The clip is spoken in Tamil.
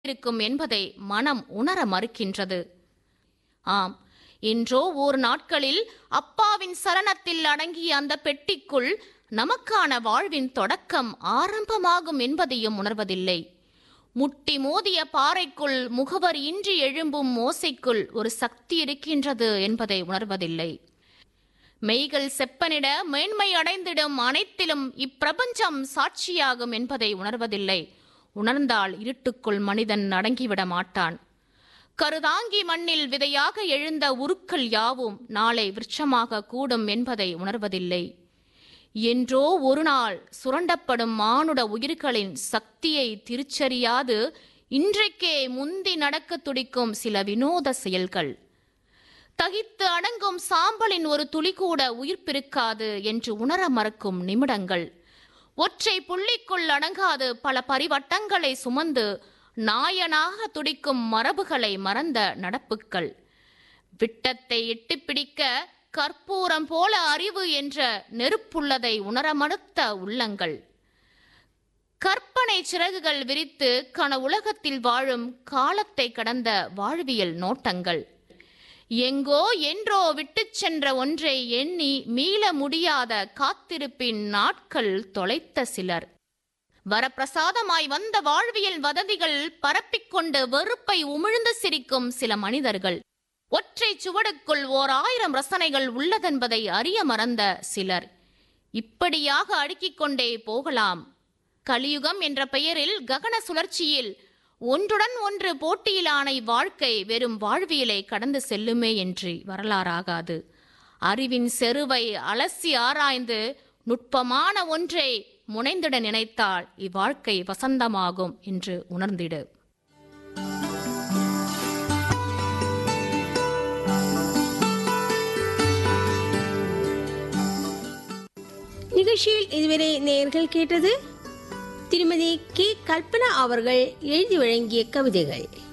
இருக்கும் என்பதை மனம் உணர மறுக்கின்றது ஆம் இன்றோ ஓர் நாட்களில் அப்பாவின் சரணத்தில் அடங்கிய அந்த பெட்டிக்குள் நமக்கான வாழ்வின் தொடக்கம் ஆரம்பமாகும் என்பதையும் உணர்வதில்லை முட்டி மோதிய பாறைக்குள் முகவர் இன்றி எழும்பும் ஓசைக்குள் ஒரு சக்தி இருக்கின்றது என்பதை உணர்வதில்லை மெய்கள் செப்பனிட மேன்மை அடைந்திடும் அனைத்திலும் இப்பிரபஞ்சம் சாட்சியாகும் என்பதை உணர்வதில்லை உணர்ந்தால் இருட்டுக்குள் மனிதன் அடங்கிவிட மாட்டான் கருதாங்கி மண்ணில் விதையாக எழுந்த உருக்கள் யாவும் நாளை விருட்சமாக கூடும் என்பதை உணர்வதில்லை என்றோ ஒரு நாள் சுரண்டப்படும் மானுட உயிர்களின் சக்தியை திருச்சறியாது இன்றைக்கே முந்தி நடக்க துடிக்கும் சில வினோத செயல்கள் தகித்து அடங்கும் சாம்பலின் ஒரு துளி கூட உயிர்ப்பிருக்காது என்று உணர மறக்கும் நிமிடங்கள் ஒற்றை புள்ளிக்குள் அடங்காது பல பரிவட்டங்களை சுமந்து நாயனாக துடிக்கும் மரபுகளை மறந்த நடப்புக்கள் விட்டத்தை எட்டிப் பிடிக்க கற்பூரம் போல அறிவு என்ற நெருப்புள்ளதை உணர மறுத்த உள்ளங்கள் கற்பனை சிறகுகள் விரித்து கன உலகத்தில் வாழும் காலத்தை கடந்த வாழ்வியல் நோட்டங்கள் எங்கோ என்றோ விட்டுச் சென்ற ஒன்றை எண்ணி மீள முடியாத காத்திருப்பின் நாட்கள் தொலைத்த சிலர் வரப்பிரசாதமாய் வந்த வாழ்வியல் வதந்திகள் பரப்பிக்கொண்டு வெறுப்பை உமிழ்ந்து சிரிக்கும் சில மனிதர்கள் ஒற்றை சுவடுக்குள் ஓர் ஆயிரம் ரசனைகள் உள்ளதென்பதை அறிய மறந்த சிலர் இப்படியாக அடுக்கிக் கொண்டே போகலாம் கலியுகம் என்ற பெயரில் ககன சுழற்சியில் ஒன்றுடன் ஒன்று போட்டியிலான இவ்வாழ்க்கை வெறும் வாழ்வியலை கடந்து செல்லுமே என்று வரலாறாகாது அறிவின் செருவை அலசி ஆராய்ந்து நுட்பமான ஒன்றை முனைந்திட நினைத்தால் இவ்வாழ்க்கை வசந்தமாகும் என்று உணர்ந்திடு நிகழ்ச்சியில் இதுவரை நேயர்கள் கேட்டது திருமதி கே கல்பனா அவர்கள் எழுதி வழங்கிய கவிதைகள்